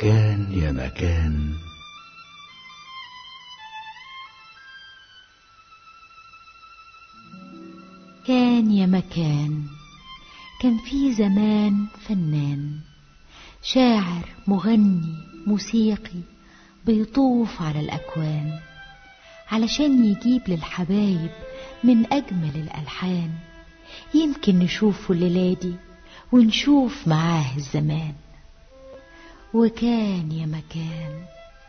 كان يا مكان كان يا مكان كان في زمان فنان شاعر مغني موسيقي بيطوف على الأكوان علشان يجيب للحبايب من أجمل الألحان يمكن نشوفه الليلة دي ونشوف معاه الزمان وكان يا مكان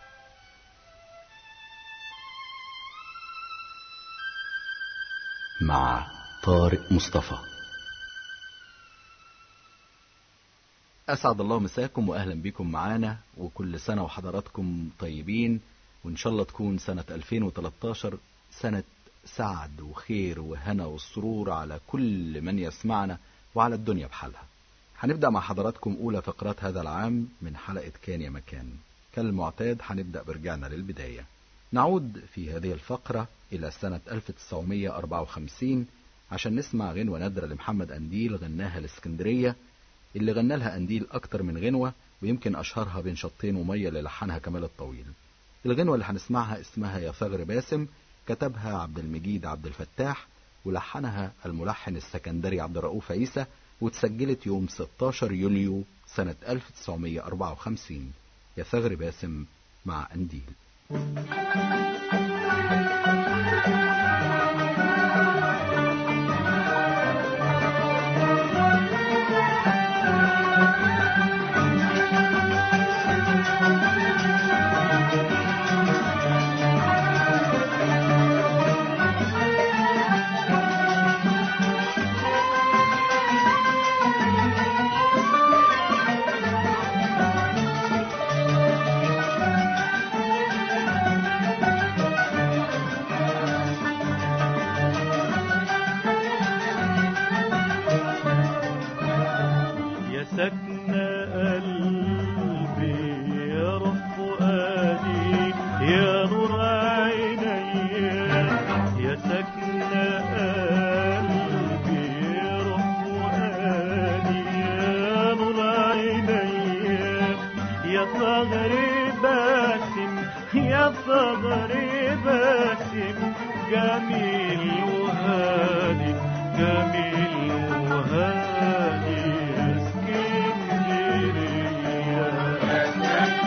مع طارق مصطفى أسعد الله مساكم وأهلا بكم معانا وكل سنة وحضراتكم طيبين وإن شاء الله تكون سنة 2013 سنة سعد وخير وهنا والسرور على كل من يسمعنا وعلى الدنيا بحالها هنبدأ مع حضراتكم أولى فقرات هذا العام من حلقة كان يا مكان كالمعتاد هنبدأ برجعنا للبداية نعود في هذه الفقرة إلى سنة 1954 عشان نسمع غنوة نادرة لمحمد أنديل غناها الإسكندرية اللي غنى لها أنديل أكتر من غنوة ويمكن أشهرها بين شطين ومية اللي لحنها كمال الطويل الغنوة اللي هنسمعها اسمها يا ثغر باسم كتبها عبد المجيد عبد الفتاح ولحنها الملحن السكندري عبد الرؤوف عيسى واتسجلت يوم 16 يوليو سنة 1954 يا ثغر باسم مع أنديل يا سكن قلبي يا روح فؤادي يا نور عيني يا سكن قلبي يا روح فؤادي يا نور عيني يا ثغر باسم يا ثغر باسم جميل وهادي جميل وهادي اسكندرية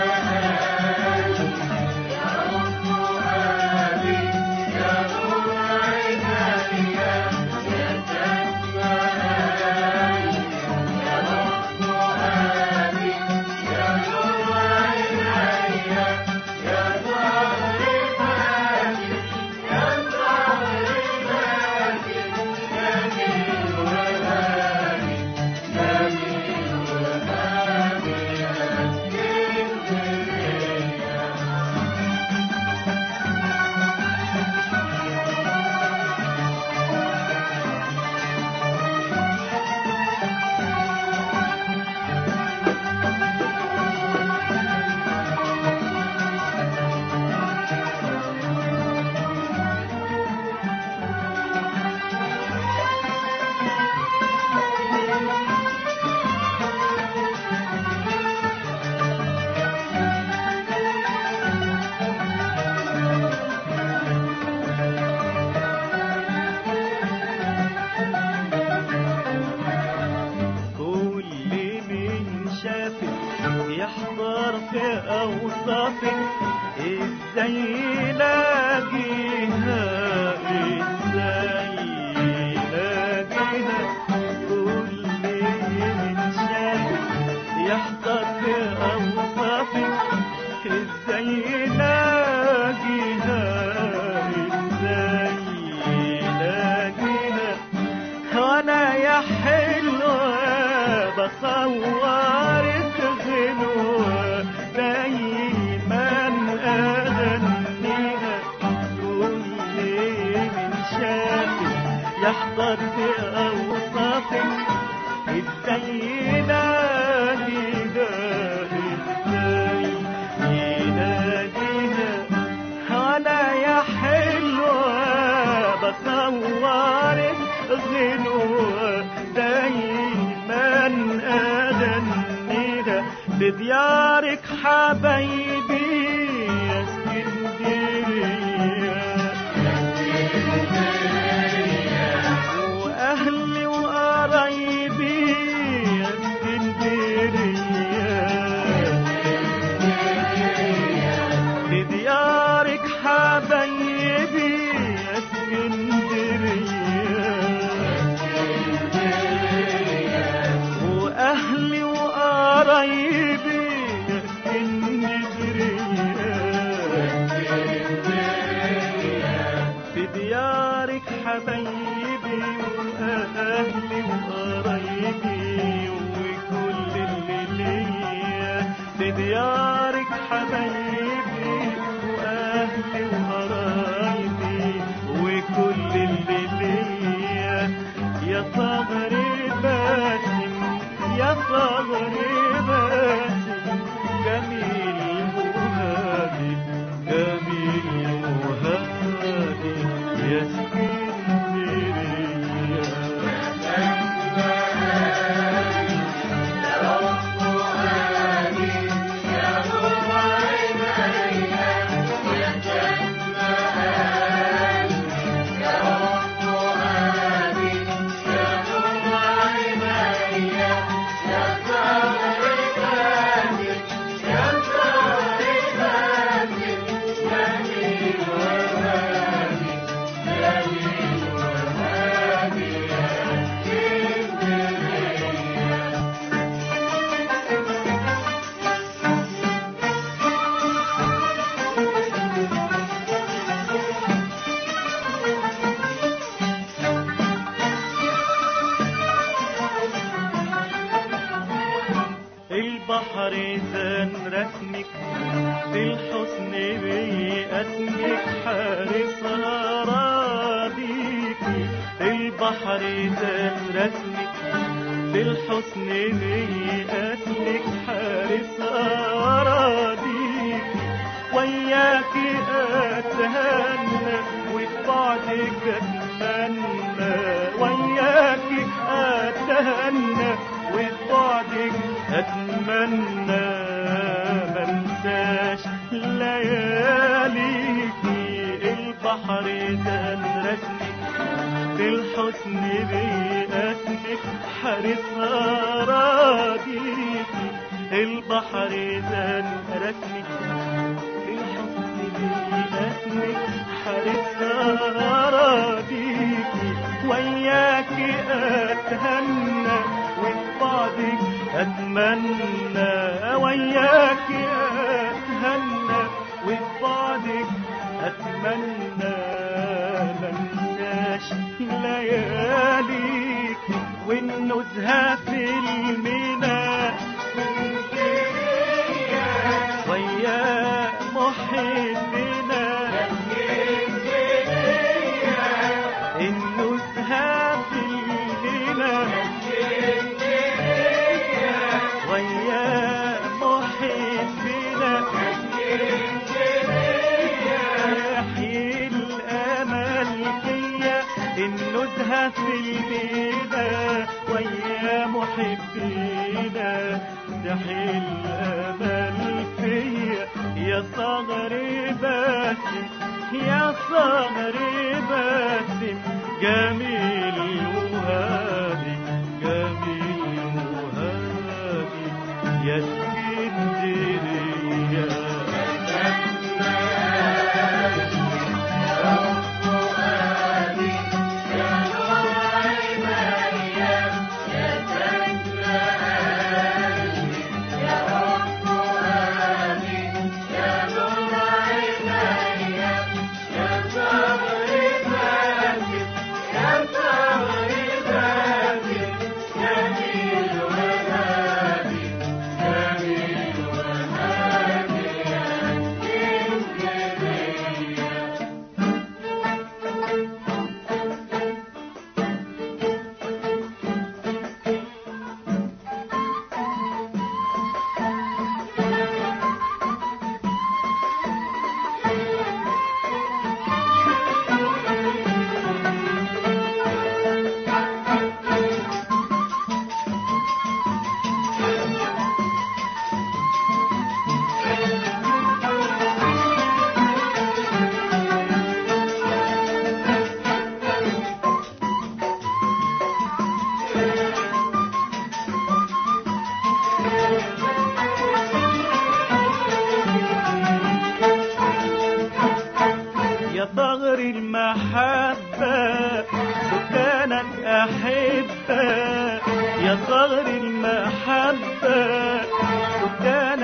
كل من شافك يحضر في أوصافك ازاي يلاقيها ازاي يلاقيها كل من شافك يحضر في أوصافك ازاي يلاقيها ازاي يلاقيها وانا يا حلوة بصورك غنوة دايما اغنيها كل من شافك يحضر في اوصافك ازاي يناديها ازاي يناديها انا يا حلوة بصورك غنوة دايما اغنيها في ديارك حبايبي يا اسكندرية واهلي وقرايبي يا اسكندرية في ديارك حبايبي يا اسكندرية واهلي وقرايبي يا اسكندرية في ديارك حبايبي واهلي وقرايبي وكل اللي ليا في ديارك حبايبي واهلي وقرايبي وكل اللي ليا يا صغري باسم يا صغري باسم جميل وهادي جميل وهادي يا اسكندرية البحر زان رسمك في الحسن بيأتمك حارس أراضيك البحر زان رسمك في الحسن بيأتمك حارس أراضيك وياك أتهنى وفي بعدك أتمنى وياك أتهنى وفي بعدك أتمنى منساش لياليكي البحر تنرسمك في الحسن بيأسمك حارس أراضيكي البحر تنرسمك في الحسن بيأسمك حارس أراضيكي وياك أتهنى وفي بعدك أتمنى وياك أتهنى وفي بعدك أتمنى منساش لياليك والنزهة في الميناء ويا محبنا النزهة في الميناء ويا محبنا يحيي الامل فيا النزهه في المينا ويا محبينا تحيي الامل فيا يا صغري باسم يا صغري باسم جميل وهادي جميل وهادي يا اسكندريه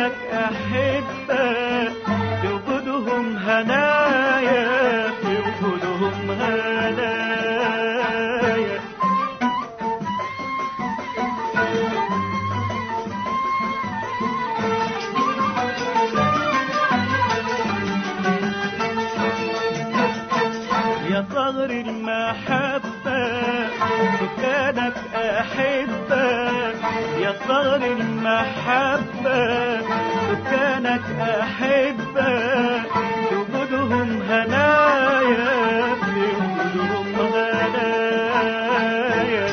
سكانك أحبة في وجودهم هنايا في وجودهم هنايا يا صغر المحبة سكانك أحبة يا صغر المحبة سكانك أحبة في وجودهم هنايا في وجودهم هنايا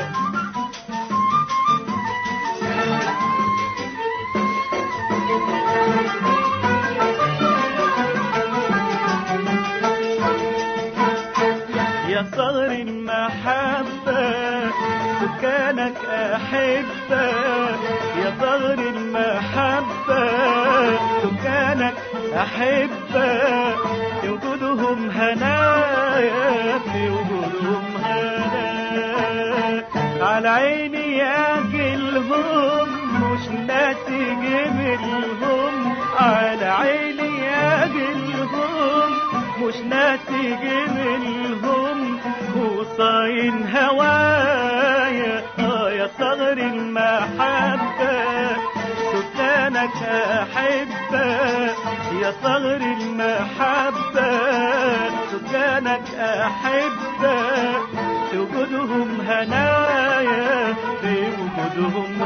يا صغر المحبة سكانك أحبة يا صغر المحبة سكانك أحبة في وجودهم هنايا في وجودهم هنايا على عيني أجلهم مش ناسي جميلهم على عيني أجلهم مش ناسي جميلهم وصاين هوايا اه يا صغر المحبة سكانك أحبة يا صغر المحبة سكانك أحبة في وجودهم هنايا في وجودهم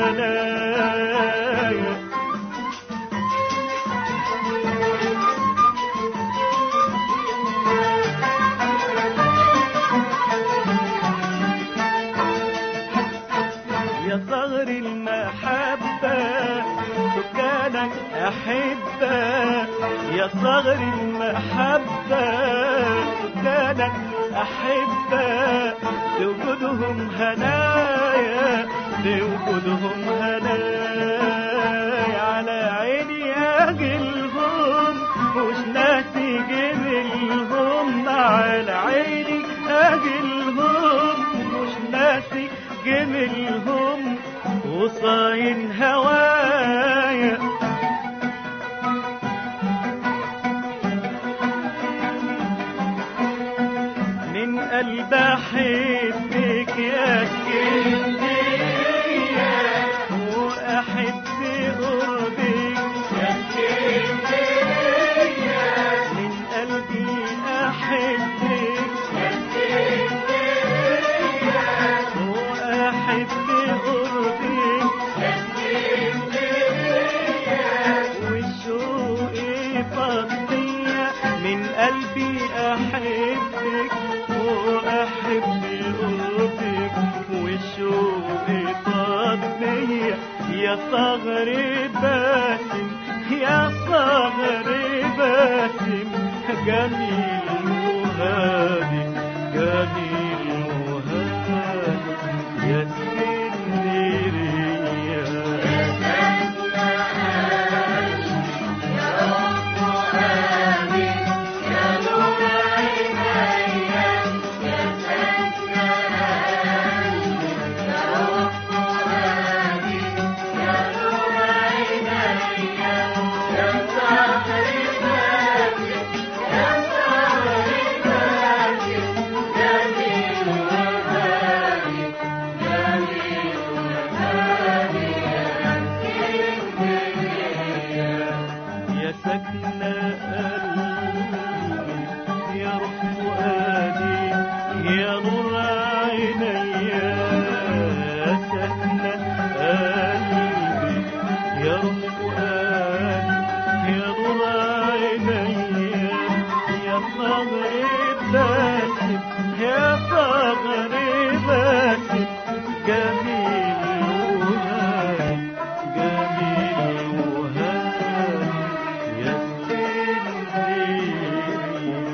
هنايا يا صغر المحبة سكانك أحبة يا صغر المحبة سكانك أحبة في وجودهم هنايا في وجودهم هنايا على عيني أجلهم مش ناسي جميلهم على عيني أجلهم مش ناسي جميلهم وصاين هوايا من قلب احبك يا اسكندريه واحب قربك يا اسكندريه من قلبي احبك يا اسكندريه واحب قربك يا اسكندريه والشوق فضية من قلبي أحبك وأحب قربك والشوق فضية يا صغر باسم يا صغر باسم جميل وهادي جميل وهادي يا اسكندريه يا سكنة قلبي يا روح فؤادي يا نور عيني يا سكنة قلبي يا روح فؤادي يا نور عيني يا صغر باسم يا صغر باسم جميل وهادي جميل وهادي يا اسكندريه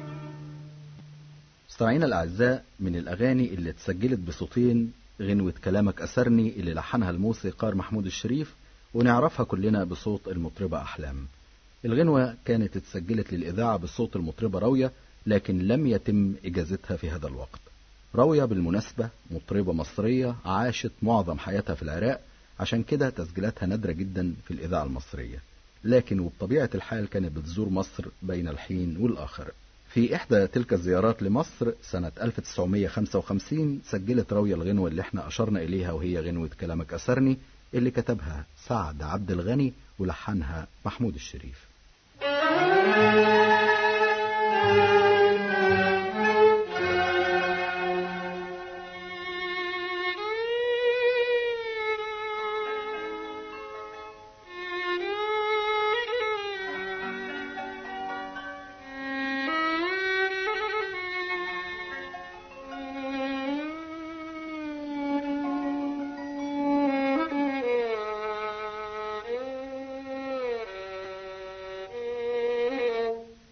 مستمعينا الأعزاء من الأغاني اللي اتسجلت بصوتين غنوة كلامك أسرني اللي لحنها الموسيقار محمود الشريف ونعرفها كلنا بصوت المطربة أحلام الغنوة كانت اتسجلت للإذاعة بصوت المطربة راوية لكن لم يتم إجازتها في هذا الوقت راوية بالمناسبة مطربة مصرية عاشت معظم حياتها في العراق عشان كده تسجيلاتها نادرة جدا في الإذاعة المصرية لكن وبطبيعة الحال كانت بتزور مصر بين الحين والآخر في إحدى تلك الزيارات لمصر سنة 1955 سجلت راوية الغنوة اللي احنا أشرنا إليها وهي غنوة كلامك أسرني اللي كتبها سعد عبد الغني ولحنها محمود الشريف Thank you.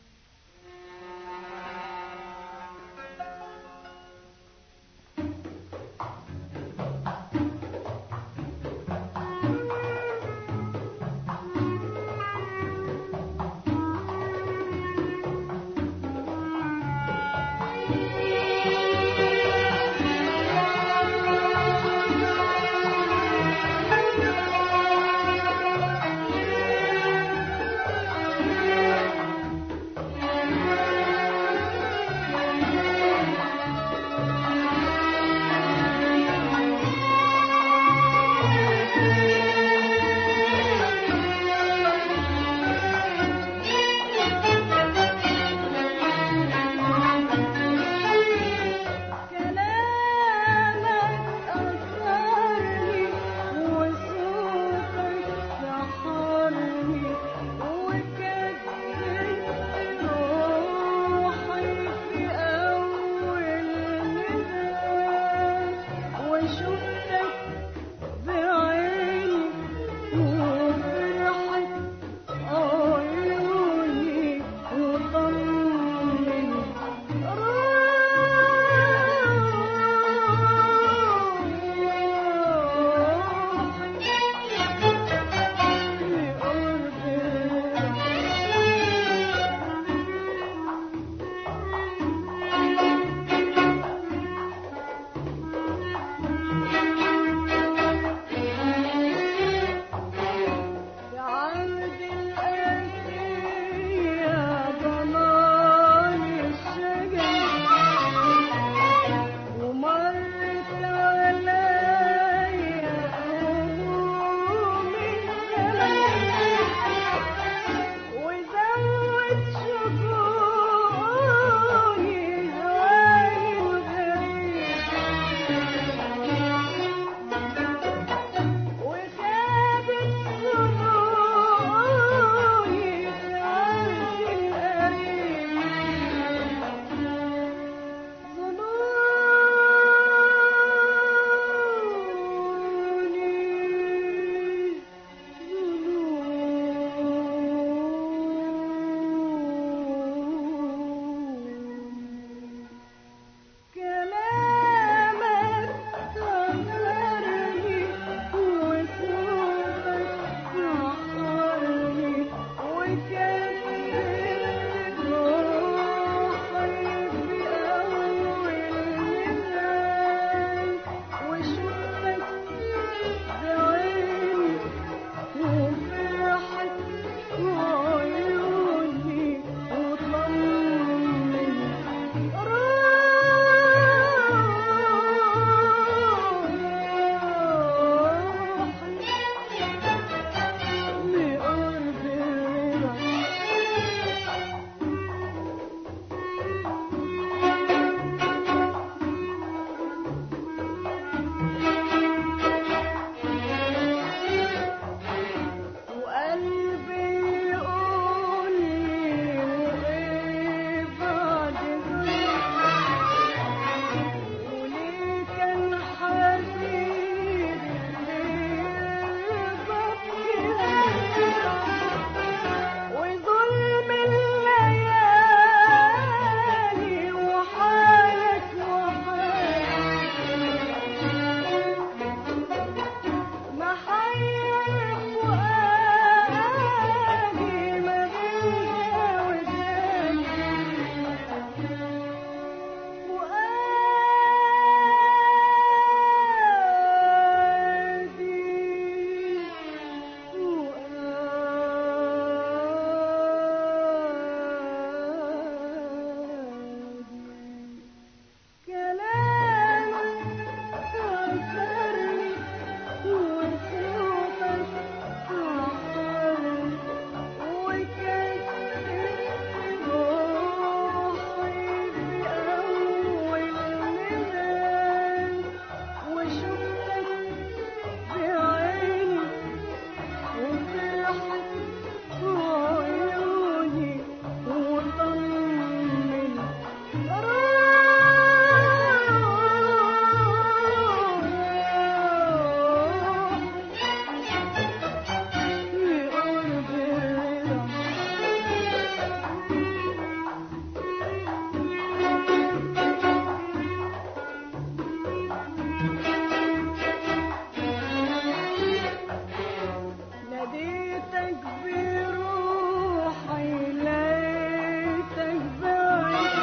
بروحي ليتك بعيد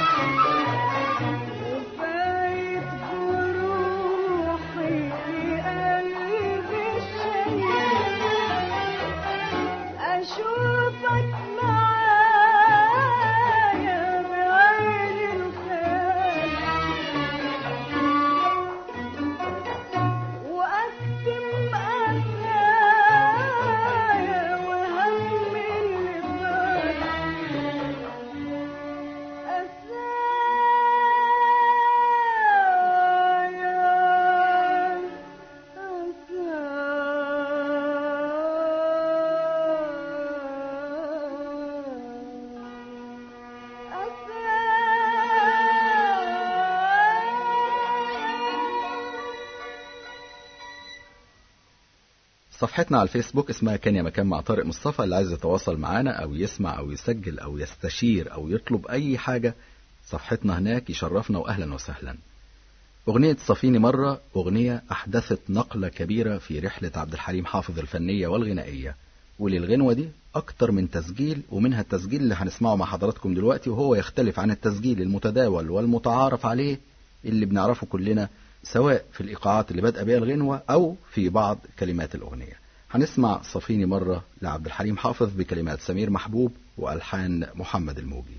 وفايت بروحي لقلبي الشهيد أشوفك معايا بعين الخيال وأكتم أسايا وهم اللي ضايع أسايا صفحتنا على الفيسبوك اسمها كان يا مكان مع طارق مصطفى اللي عايز يتواصل معانا او يسمع او يسجل او يستشير او يطلب اي حاجة صفحتنا هناك يشرفنا واهلا وسهلا أغنية صفيني مرة أغنية أحدثت نقلة كبيرة في رحلة عبد الحليم حافظ الفنية والغنائية وللغنوة دي أكتر من تسجيل ومنها التسجيل اللي هنسمعه مع حضراتكم دلوقتي وهو يختلف عن التسجيل المتداول والمتعارف عليه اللي بنعرفه كلنا سواء في الإيقاعات اللي بدأ بها الغنوة أو في بعض كلمات الأغنية هنسمع صفيني مرة لعبد الحليم حافظ بكلمات سمير محبوب وألحان محمد الموجي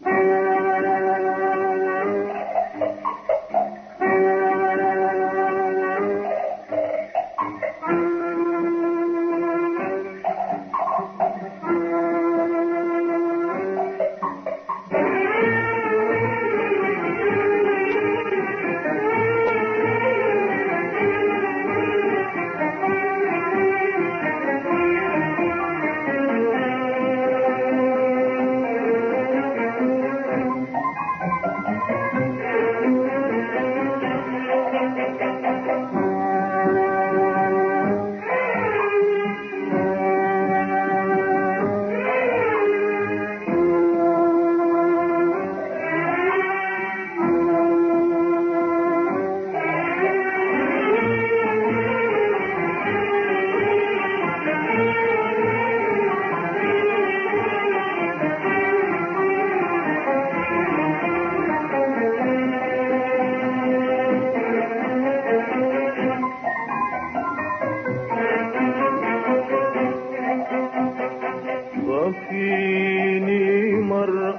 صفيني مرة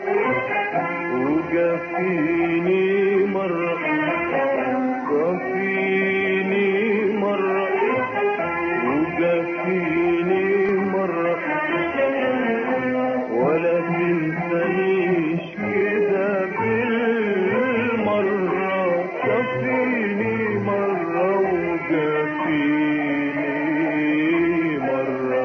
وجفيني مرة صفيني مرة وجفيني مرة ولا تنسانيش كده بالمرة صفيني مرة وجفيني مرة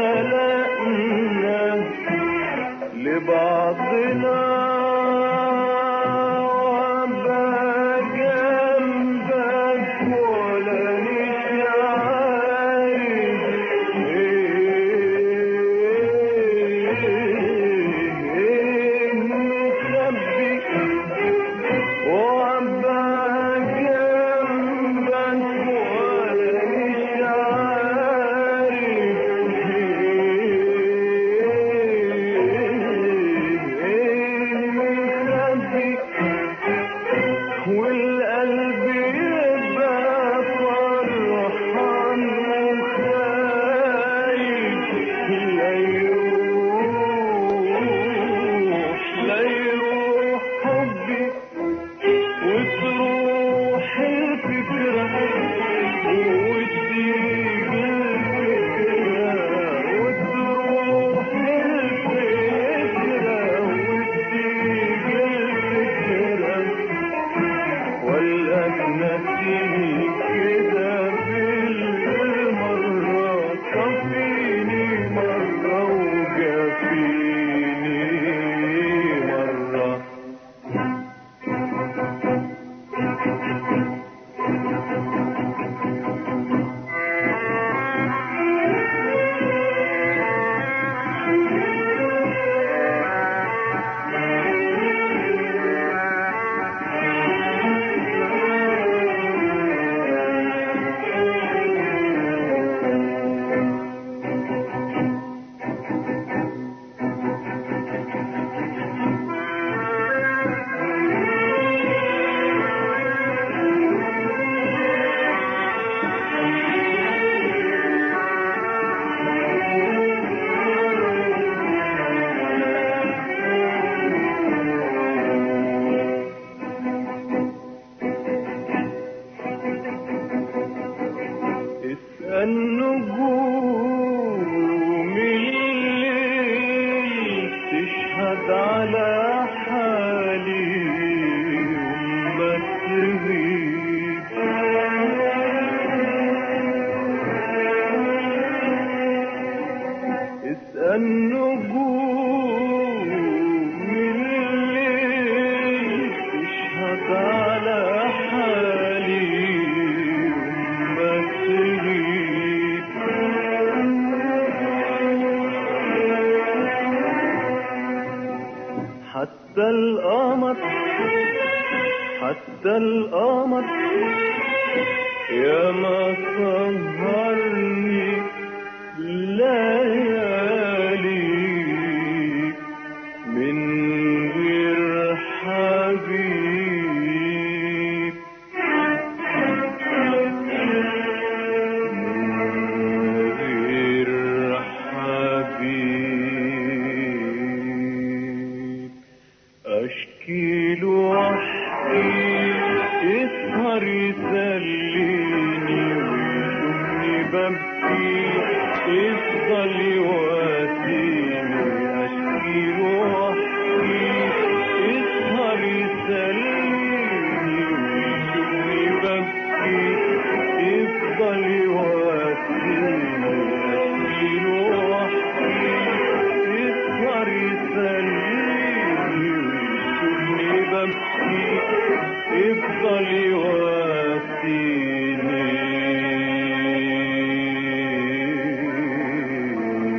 خلقنا لبعضنا وأبقى جنبك ولا مش عارف ايه مخبي وأبقى جنبك ولا مش عارف ايه مخبي والقلب يبقى فرحان وخايف لا يروح لا يروح حبي وتروح الفكرة وتيجي الفكرة وتروح الفكرة وتيجي الفكرة ولا تنسيني كده بالمرة صفيني مرة وجافيني مرة اسأل نجوم الليل تشهد على حالي وما تغيب اسأل نجوم الليل تشهد على حالي وما تغيب حتى القمر حتى القمر يا ما سهرني ليالي من غير حبيب من غير حبيب اشكي له واحكي يسهر يسليني ويشوفني ببكي يفضل يواسيني اشكي له واحكي يسهر يسليني ويشوفني ببكي يفضل يواسيني اشكي له واحكي يسهر يسليني ويشوفني ببكي يفضل يواسيني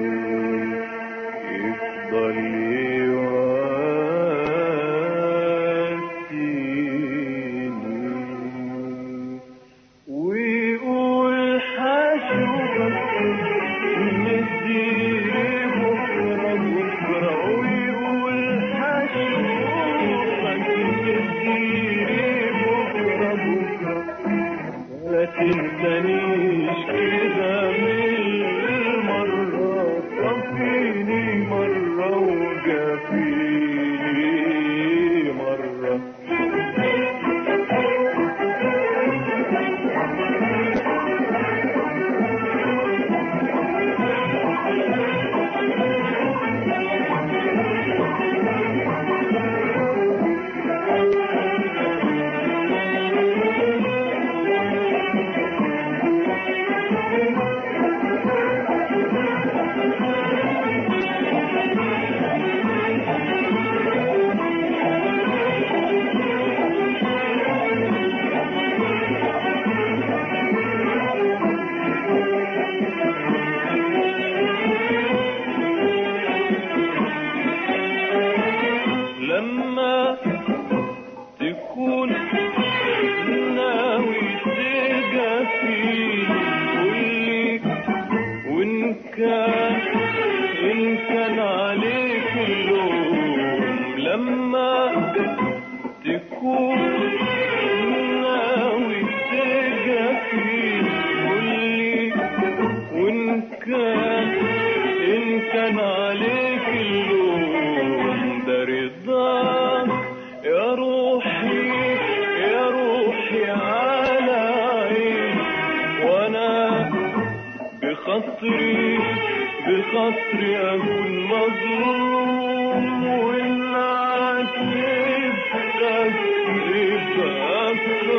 بخاطري بخاطري أكون مظلوم وإن عاتبتك يبقى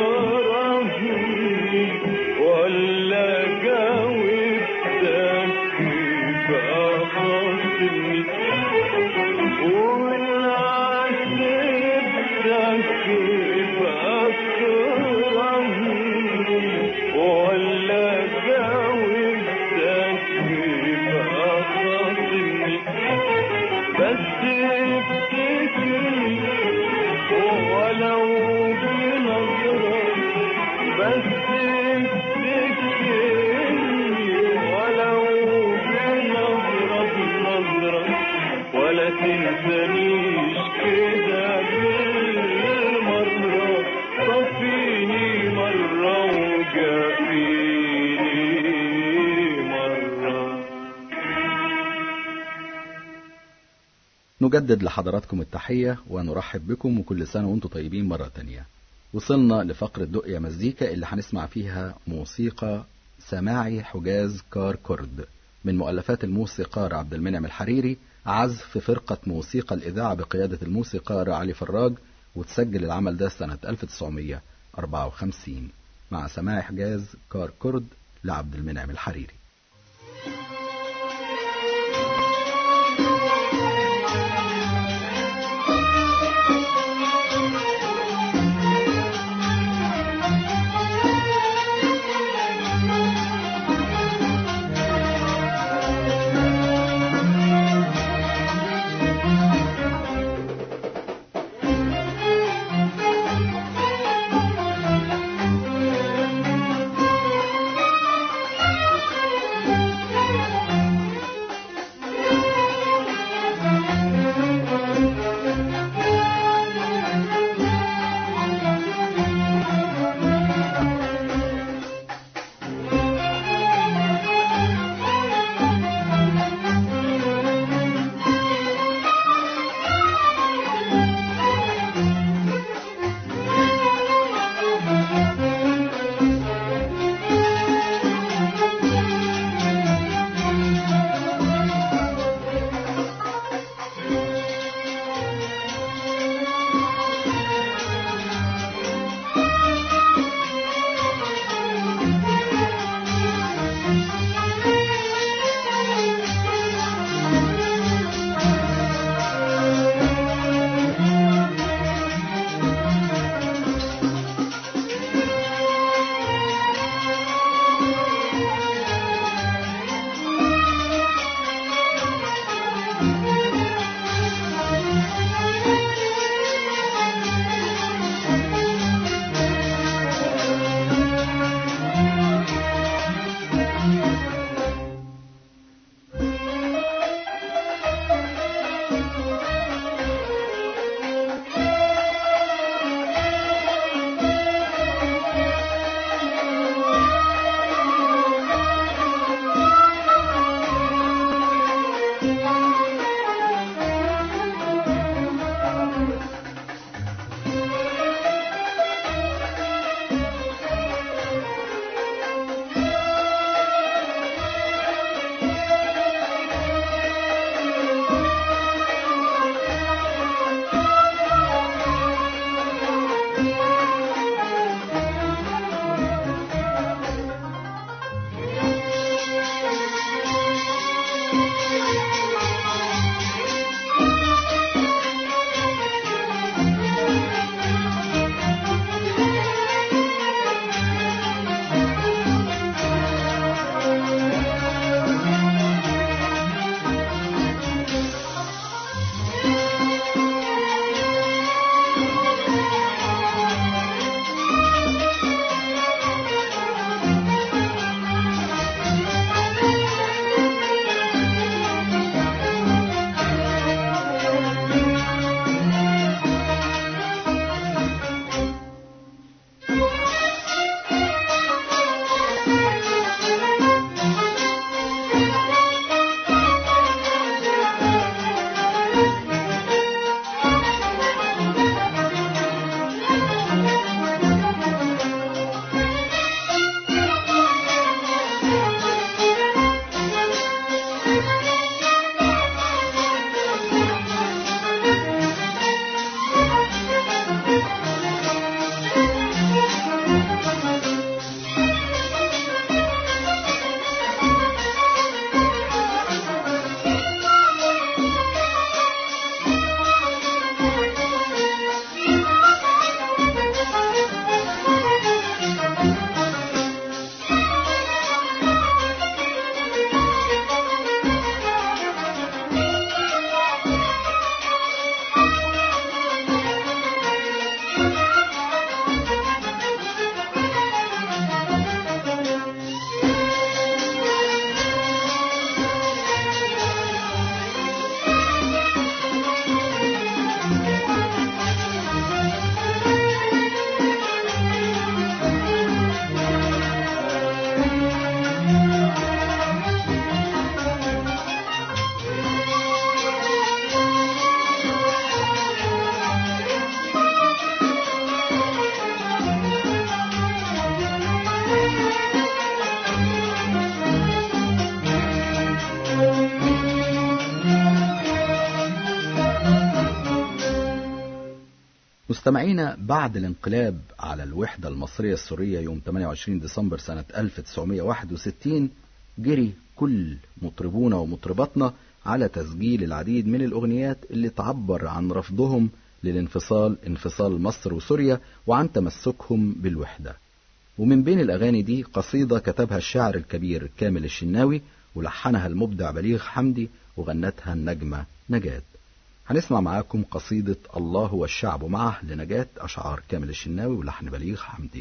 كرهني ولا جاوبتك يبقى خاصمني وإن عاتبتك يبقى كرهني ولا جاوبتك يبقى خاصمني بس افتكرني ولو بنظرة بس افتكرني ولو بنظرة بنظرة ولا تنسانيش كده بالمرة صفيني مرة وجافيني مرة نجدد لحضراتكم التحية ونرحب بكم وكل سنة وانتم طيبين مرة تانية وصلنا لفقرة دقية مزيكا اللي هنسمع فيها موسيقى سماعي حجاز كار كرد من مؤلفات الموسيقار عبد المنعم الحريري عزف فرقة موسيقى الإذاعة بقيادة الموسيقار علي فراج وتسجل العمل ده سنة 1954 مع سماعي حجاز كار كرد لعبد المنعم الحريري Thank مستمعينا بعد الانقلاب على الوحدة المصرية السورية يوم 28 ديسمبر سنة 1961 جري كل مطربونا ومطرباتنا على تسجيل العديد من الأغنيات اللي تعبر عن رفضهم للانفصال انفصال مصر وسوريا وعن تمسكهم بالوحدة ومن بين الأغاني دي قصيدة كتبها الشاعر الكبير كامل الشناوي ولحنها المبدع بليغ حمدي وغنتها النجمة نجاة هنسمع معاكم قصيدة الله والشعب معه لنجاة أشعار كامل الشناوي ولحن بليغ حمدي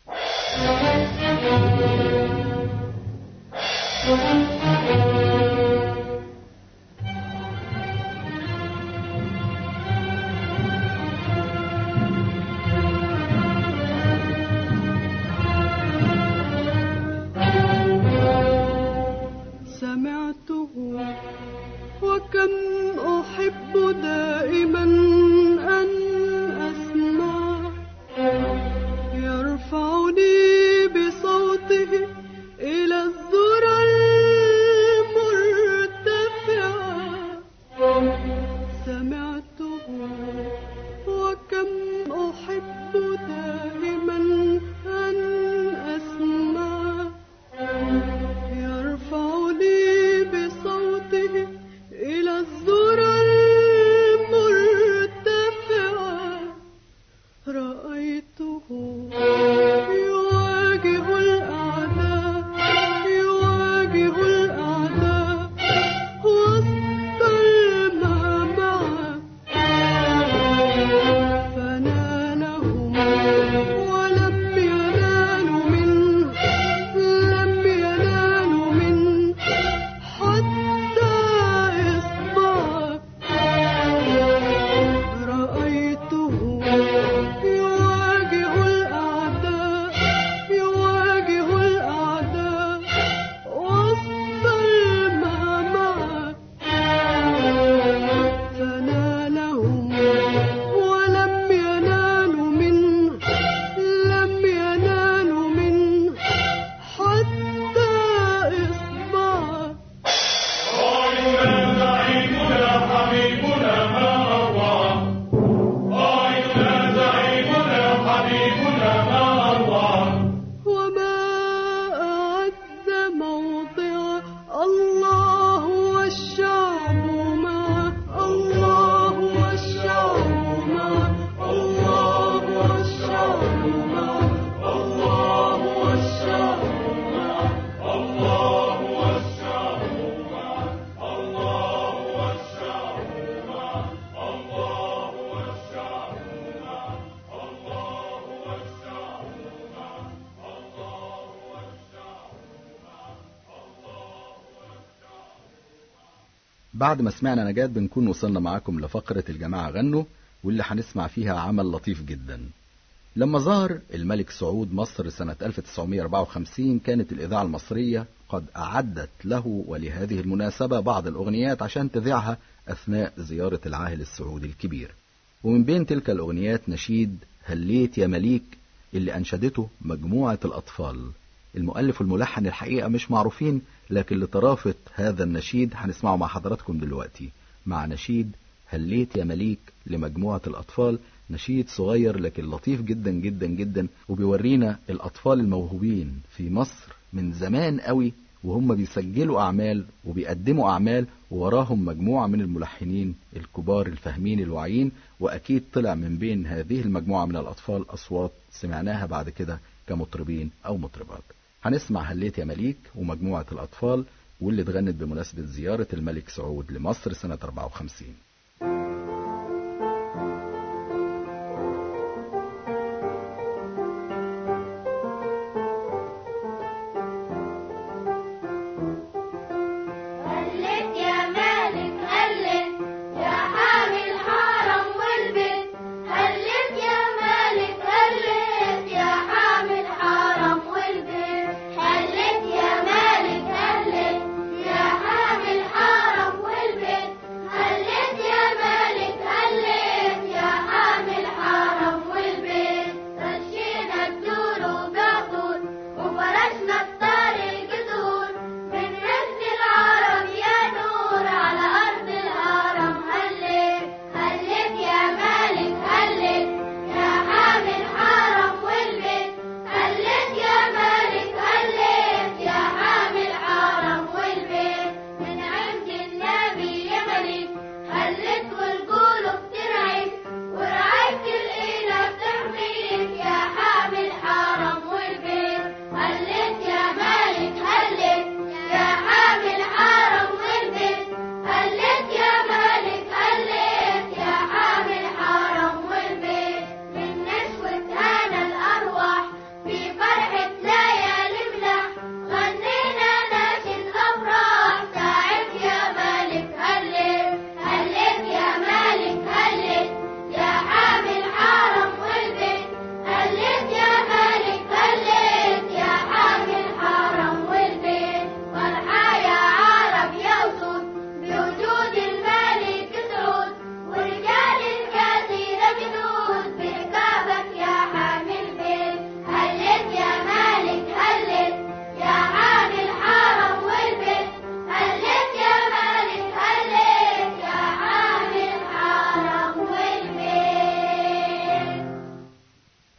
سمعته وكم أحب دائما أن أسمع يرفعني بصوته إلى الذرى المرتفعة سمعته وكم أحب دائما أن أسمع يرفعني بصوته إلى الذرى المرتفعة رأيته يواجه الأعداء يواجه الأعداء وسط المعمعة فنالهم ولم ينالوا منه لم ينالوا منه حتى إصبعه رأيته يواجه الأعداء يواجه الأعداء وسط المعمعة فنالهم ولم ينالوا منه لم ينالوا منه حتى إصبعه وما أعد موضع الله والشعب معه الله والشعب معه الله والشعب معه الله والشعب معه الله والشعب معه الله والشعب معه الله والشعب معه الله والشعب بعد ما سمعنا نجاة بنكون وصلنا معاكم لفقرة الجماعة غنوا واللي هنسمع فيها عمل لطيف جدا لما ظهر الملك سعود مصر سنة 1954 كانت الإذاعة المصرية قد أعدت له ولهذه المناسبة بعض الأغنيات عشان تذيعها أثناء زيارة العاهل السعودي الكبير ومن بين تلك الأغنيات نشيد هليت يا مليك اللي أنشدته مجموعة الأطفال المؤلف والملحن الحقيقة مش معروفين لكن لطرافة هذا النشيد هنسمعه مع حضراتكم دلوقتي مع نشيد هليت يا مليك لمجموعة الأطفال نشيد صغير لكن لطيف جدا جدا جدا وبيورينا الأطفال الموهوبين في مصر من زمان قوي وهم بيسجلوا أعمال وبيقدموا أعمال ووراهم مجموعة من الملحنين الكبار الفاهمين الواعيين وأكيد طلع من بين هذه المجموعة من الأطفال أصوات سمعناها بعد كده كمطربين أو مطربات هنسمع هليت يا مليك ومجموعة الأطفال واللي اتغنت بمناسبة زيارة الملك سعود لمصر سنة 54 هلت يا مالك هلت يا حامي الحرم والبيت هلت يا مالك هلت يا حامي الحرم والبيت هلت يا مالك هلت يا حامي الحرم والبيت هلت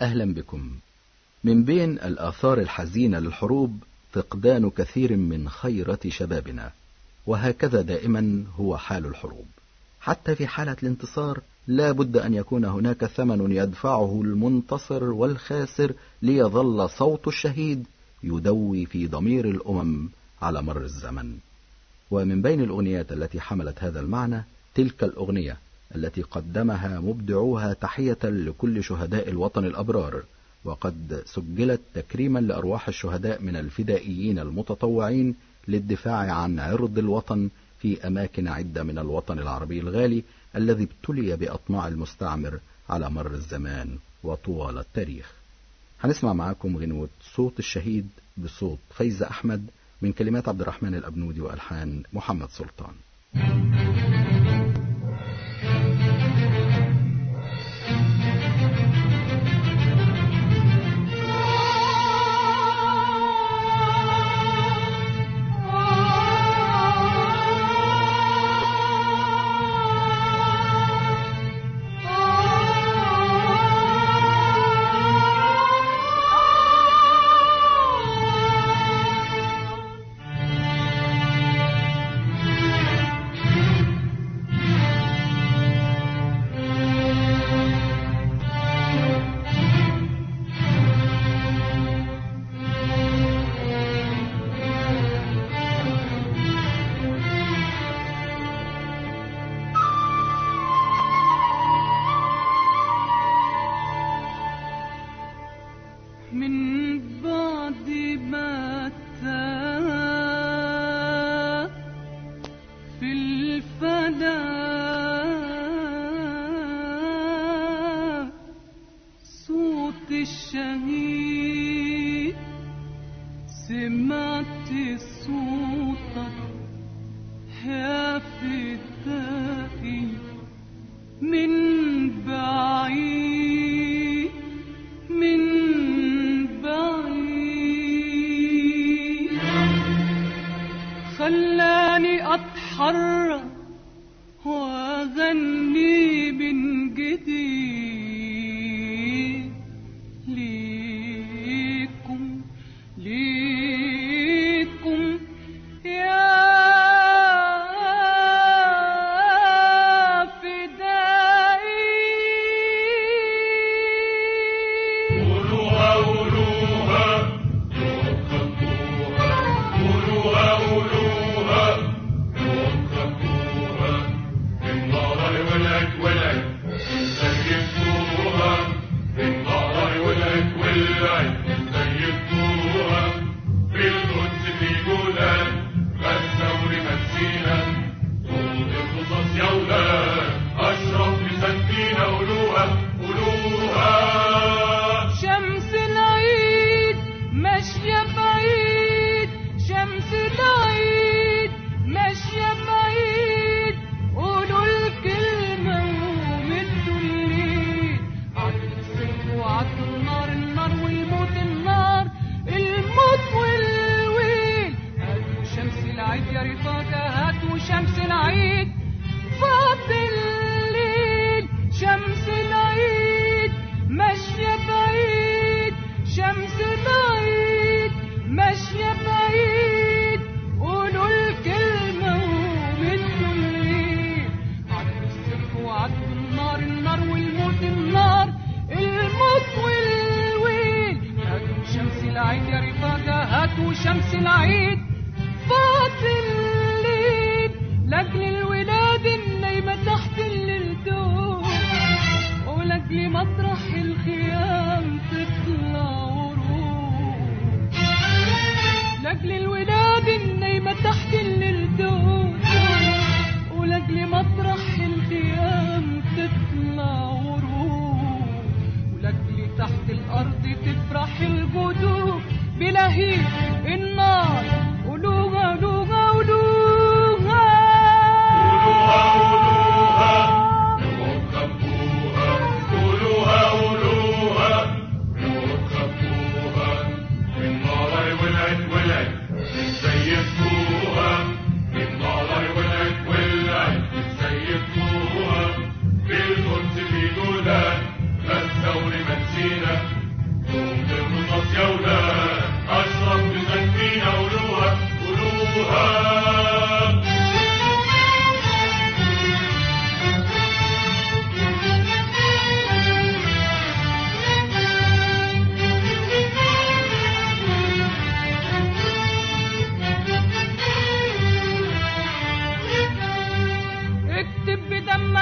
أهلا بكم من بين الآثار الحزينة للحروب فقدان كثير من خيرة شبابنا وهكذا دائما هو حال الحروب حتى في حالة الانتصار لا بد أن يكون هناك ثمن يدفعه المنتصر والخاسر ليظل صوت الشهيد يدوي في ضمير الأمم على مر الزمن ومن بين الأغنيات التي حملت هذا المعنى تلك الأغنية التي قدمها مبدعوها تحية لكل شهداء الوطن الأبرار وقد سجلت تكريما لأرواح الشهداء من الفدائيين المتطوعين للدفاع عن عرض الوطن في أماكن عدة من الوطن العربي الغالي الذي ابتلي بأطماع المستعمر على مر الزمان وطوال التاريخ هنسمع معاكم غنوة صوت الشهيد بصوت فايزة أحمد من كلمات عبد الرحمن الأبنودي وألحان محمد سلطان من بعد ما تاه في الفناء صوت الشهيد سمعت صوتك يا فدائي من بعيد من بعيد خلاني أتحرك وأغني من جديد ليكم ليكم يا فدائي قولوها قولوها قولوها قولوها يوقفوها النار ولد ولد سيبتوا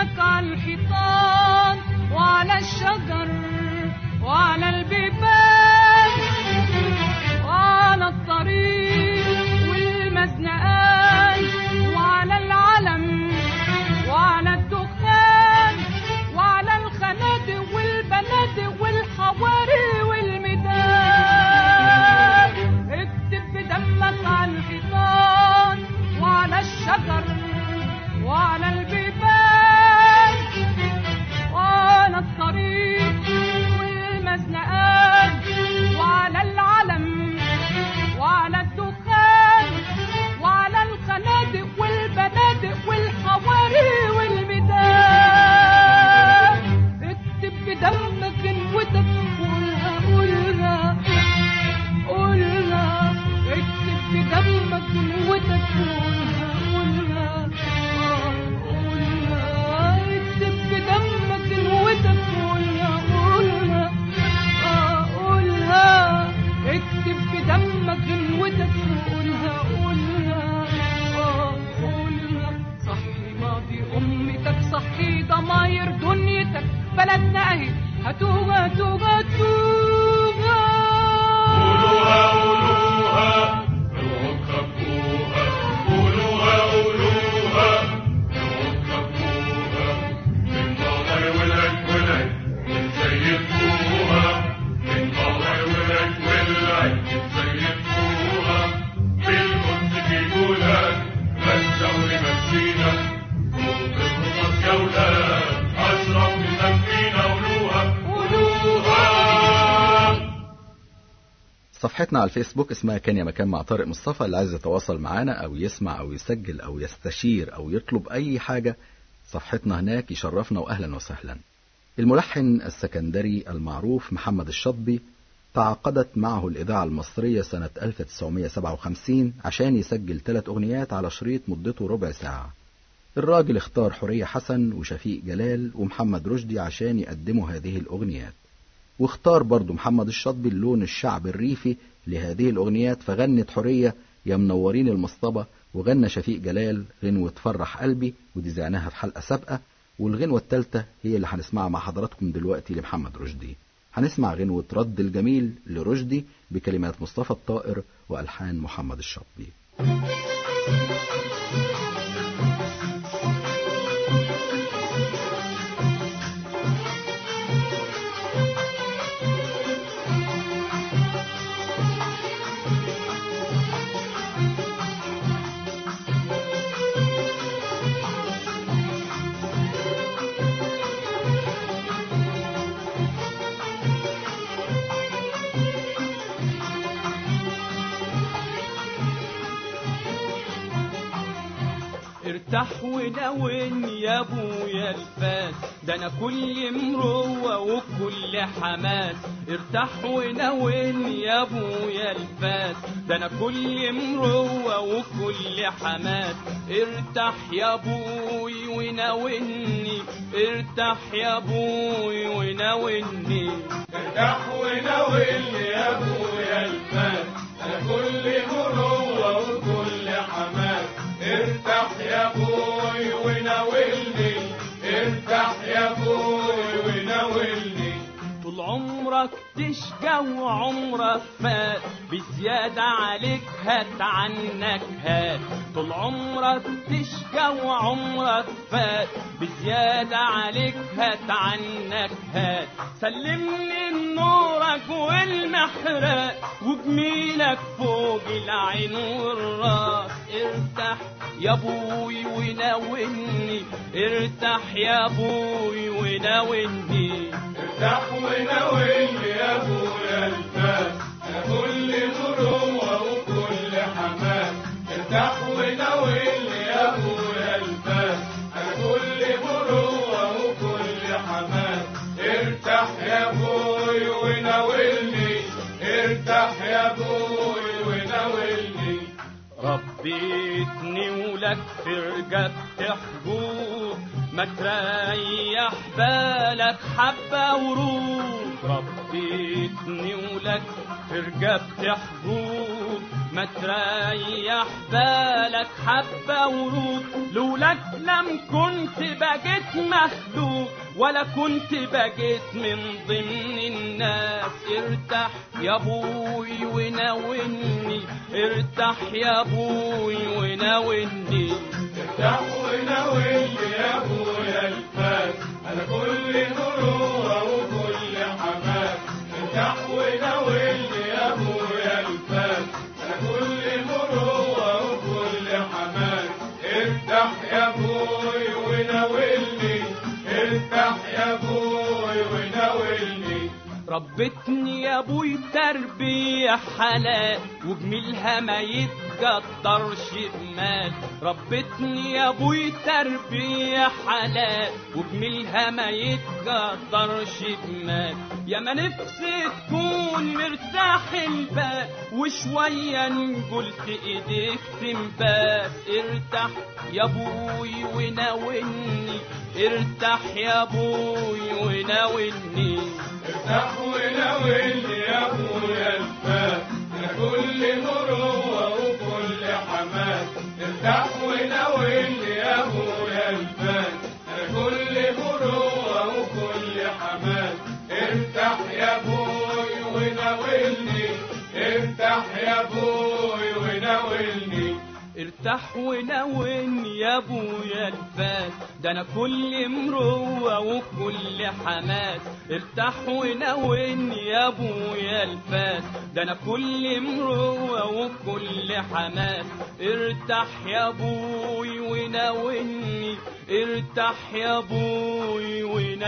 بدمك على الحيطان وعلى الشجر وعلى البيبان وعلى الطريق والمزنقان وعلى العلم وعلى الدخان وعلى الخنادق والبنادق والحواري والميدان اكتب بدمك على الحيطان وعلى الشجر وعلى البيبان وعلى الطريق والمزنقات وعلى العلم وعلى الدخان وعلى الخنادق والبنادق والحواري والميدان اكتب بدمك قوتك قولها قولها قولها اكتب بدمك قوتك قولها قولها آه، قولها اكتب بدمك قوتك قولها قولها آه، قولها اكتب بدمك قوتك قولها قولها آه، قولها صحي ماضي امتك صحي ضماير دنيتك بلدنا اهي هتوها هتوها هتوها قولوها قولوها اوعوا تخبوها قولوها قولوها اوعوا تخبوها من ضهر ولد ولد زيفوها من ضهر ولد ولد زيفوها بالقدس في جولان الثور مسينا فوق القصص يا ولاد اشرف مسكينا قولوها قولوها صفحتنا على الفيسبوك اسمها كان يا مكان مع طارق مصطفى اللي عايز يتواصل معانا او يسمع او يسجل او يستشير او يطلب اي حاجة صفحتنا هناك يشرفنا واهلا وسهلا الملحن السكندري المعروف محمد الشطبي تعاقدت معه الإذاعة المصرية سنة 1957 عشان يسجل ثلاث أغنيات على شريط مدته ربع ساعة الراجل اختار حورية حسن وشفيق جلال ومحمد رشدي عشان يقدموا هذه الأغنيات واختار برضو محمد الشطبي اللون الشعب الريفي لهذه الأغنيات فغنت حورية يا منورين المصطبة وغنى شفيق جلال غنوة فرح قلبي ودي زعناها في حلقة سابقة والغنوة الثالثة هي اللي هنسمعها مع حضراتكم دلوقتي لمحمد رشدي هنسمع غنوة رد الجميل لرشدي بكلمات مصطفى الطائر وألحان محمد الشطبي ارتاح ونون يا ابويا الفات ده انا كل مروه وكل حماس ارتاح ونون يا ابويا الفات ده انا كل مروه وكل حماس ارتاح يا ابوي ونوني ارتاح يا ابوي ونوني ارتاح وناول يا ابويا الفات انا كل مروه وكل حماس ارتاح يا ابوي وناولني ارتاح يا ابوي وناولني طول عمرك تشقى وعمرك فات بزيادة عليك هات عنك هات طول عمرك تشقى وعمرك فات بزيادة عليك هات عنك هات سلمني نورك والمحرق وجميلك فوق العين والراس ارتاح يا ابوي وناولني ارتاح يا ابوي وناولني ارتاح وناول يا ابويا الفات انا كل مروه وكل حماس ارتاح وناول يا ابويا الفات انا كل مروه وكل حماس ارتاح يا ابوي وناولني ارتاح يا ابوي وناولني ربيتني ولك فرقة حبوب ما تريح بالك حبة ورود ربيتني ولك فرقة حبوب ما تريح بالك حبة ورود لولاك لم كنت بقيت مخلوق ولا كنت بقيت من ضمن الناس ارتاح يا ابوي وناولني ارتاح يا ابوي وناولني ارتاح وناولني يا ابويا الفاس انا كل مروه وكل حماس ارتاح وناولني يا ابويا الفاس انا كل مروه وكل حماس ارتاح يا ابوي وناولني ارتاح يا ابوي وناولني ربتني يا ابوي تربية حلال وجميلها ما يتقدرش بمال ربتني يا ابوي تربية حلال وجميلها ما يتقدرش بمال يا ما نفسي تكون مرتاح البال وشوية قلت ايديك تنباس ارتاح يا ابوي وناولني ارتاح يا ابوي وناولني ارتاح وناولني يا ابويا الفاس انا كل مروه وكل حماس ارتاح وناولني يا ابويا الفاس انا كل مروه وكل حماس ارتاح يا ابوي وناولني ارتاح يا ابوي وناولني ارتاح وناولني يا ابويا الفاس ده انا كل مروه وكل حماس ارتاح وناولني يا ابويا الفاس ده انا كل مروه وكل حماس ارتاح يا ابوي وناولني ارتاح يا ابوي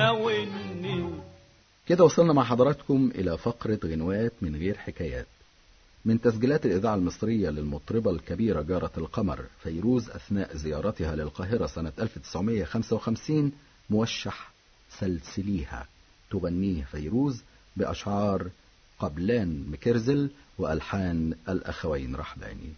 وناولني كده وصلنا مع حضراتكم إلى فقرة غنوات من غير حكايات من تسجيلات الإذاعة المصرية للمطربة الكبيرة جارة القمر فيروز أثناء زيارتها للقاهرة سنة 1955 موشح سلسليها تغنيه فيروز بأشعار قبلان مكرزل وألحان الأخوين رحباني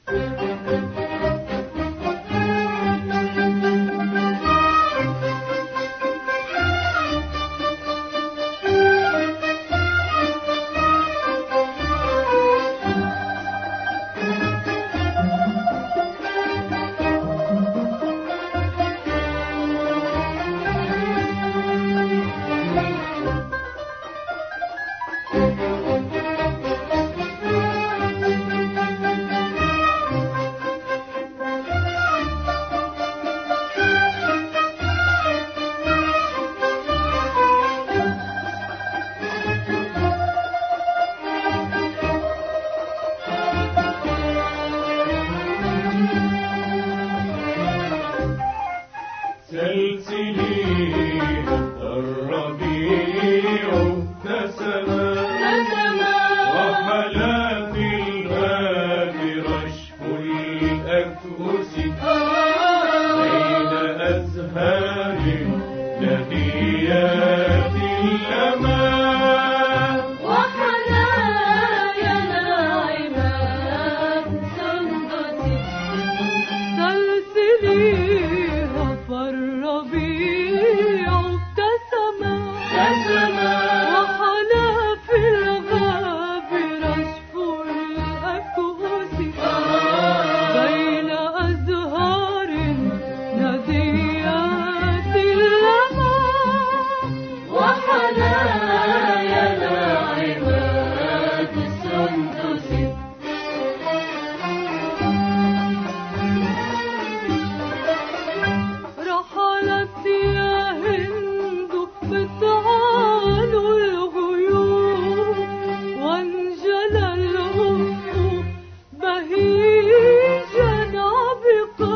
سلسليها الربيع ابتسما وحلا في الغاب رشف الأكوس بين أزهار نبيات الأمان وحنايا ناعمات سندسي سلسليها فالربيع ابتسما وحلا في الغاب رشف الأكوس بين أزهار ناديات اللمام وحنايا ناعمات السندس رحلت يا هند بطعان الغيوم وانجلى الأفق بهيجا عبقا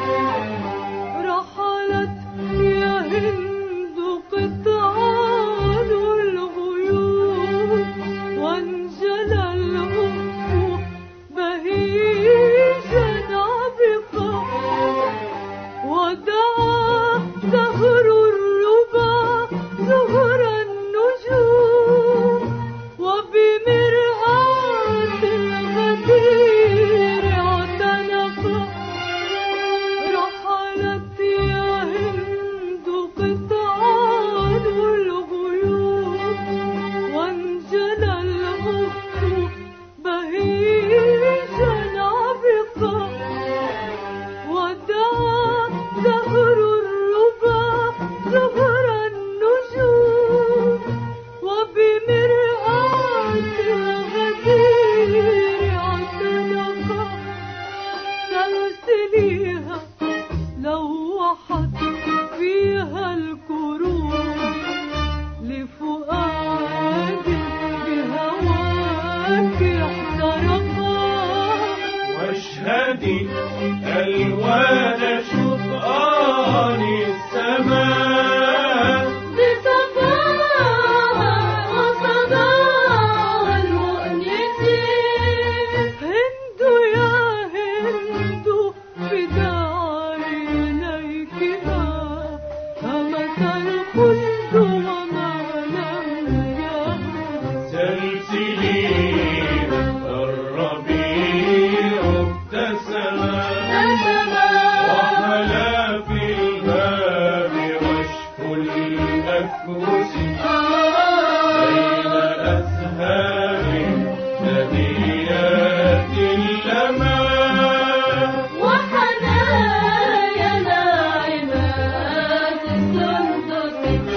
رحلت يا هند قطعان الغيوم وانجلى الأفق بهيجا عبقا ودعا زهر الربا زهر النجوم وبمرآة الغدير اعتنقا رحلت يا هند قطعان الغيوم وانجلى الأفق بهيجا الأكوس بين أزهار نديات الأمان وحنايا ناعمات السندس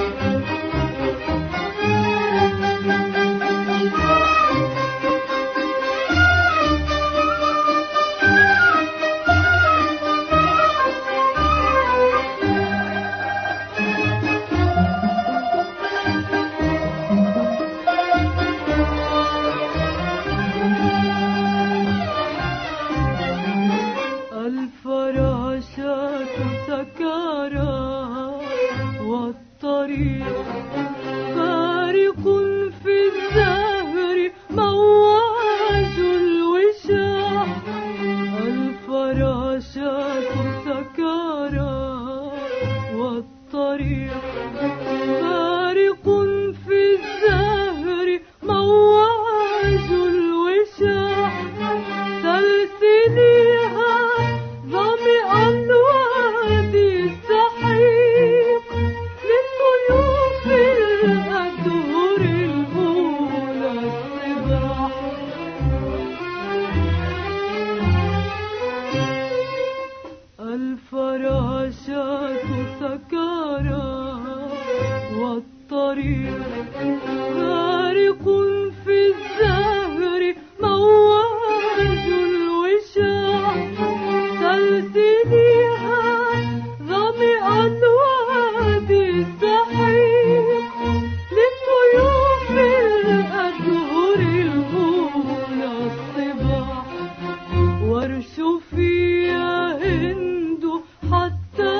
الفراشات سكارى والطريق فارق في الزهر مواج الوشاح الفراشات سكارى والطريق فارق في الزهر مواج الوشاح سلسليها ظمئا وادي السحيق للضيوف الأدهر الأولى الصباح الفراشات سكارى والطريق فارق في الزهر مواج الوشاح سلسليها ظمئا وادي السحيق للضيوف الأدهر الأولى الصباح وارشفي يا هند حتى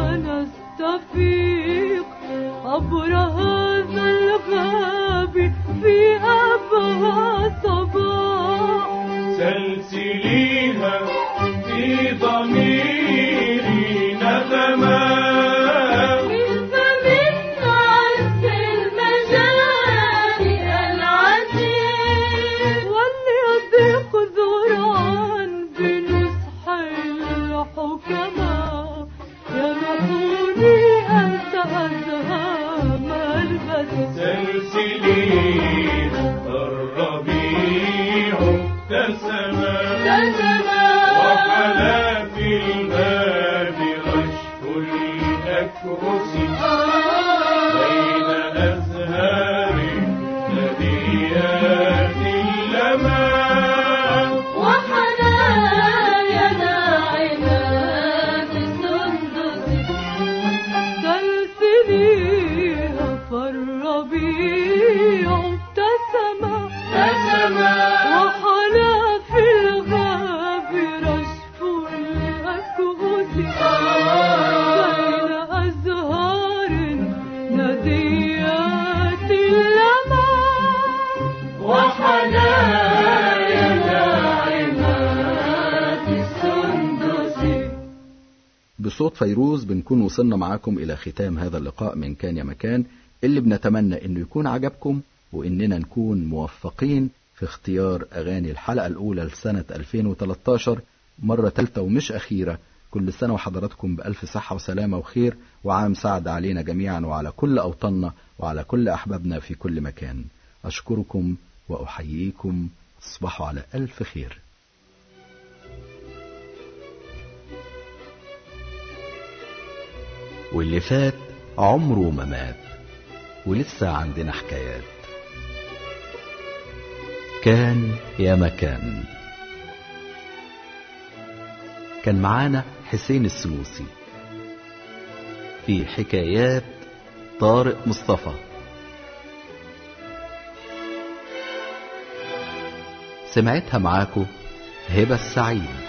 نستفيق عبر هذا الغاب في أبهى صباح سلسليها في ضميري نغمات من فمن عز المجاري العتيق وليضيق ذرعا بنصح الحكماء يمحوني أنت أزهام البدر سلسليها الربيع ابتسما تسمى وحلا في الباب رشف الأكرس بين أزهار نديات اللمان وحنايا ناعمات السندس سلسليها فالربيع ابتسما وحلا في الغاب رشف الأكهس بين أزهار نديات اللمان وحنايا ناعمات السندس بصوت فيروز بنكون وصلنا معاكم إلى ختام هذا اللقاء من كان يا مكان اللي بنتمنى إنه يكون عجبكم وإننا نكون موفقين في اختيار أغاني الحلقة الأولى لسنة 2013 مرة تالتة ومش أخيرة كل سنة وحضراتكم بألف صحة وسلامة وخير وعام سعد علينا جميعا وعلى كل أوطاننا وعلى كل أحبابنا في كل مكان أشكركم وأحييكم تصبحوا على ألف خير واللي فات عمره ما مات ولسه عندنا حكايات كان يا مكان كان معانا حسين السنوسي في حكايات طارق مصطفى سمعتها معاكو هبة السعيد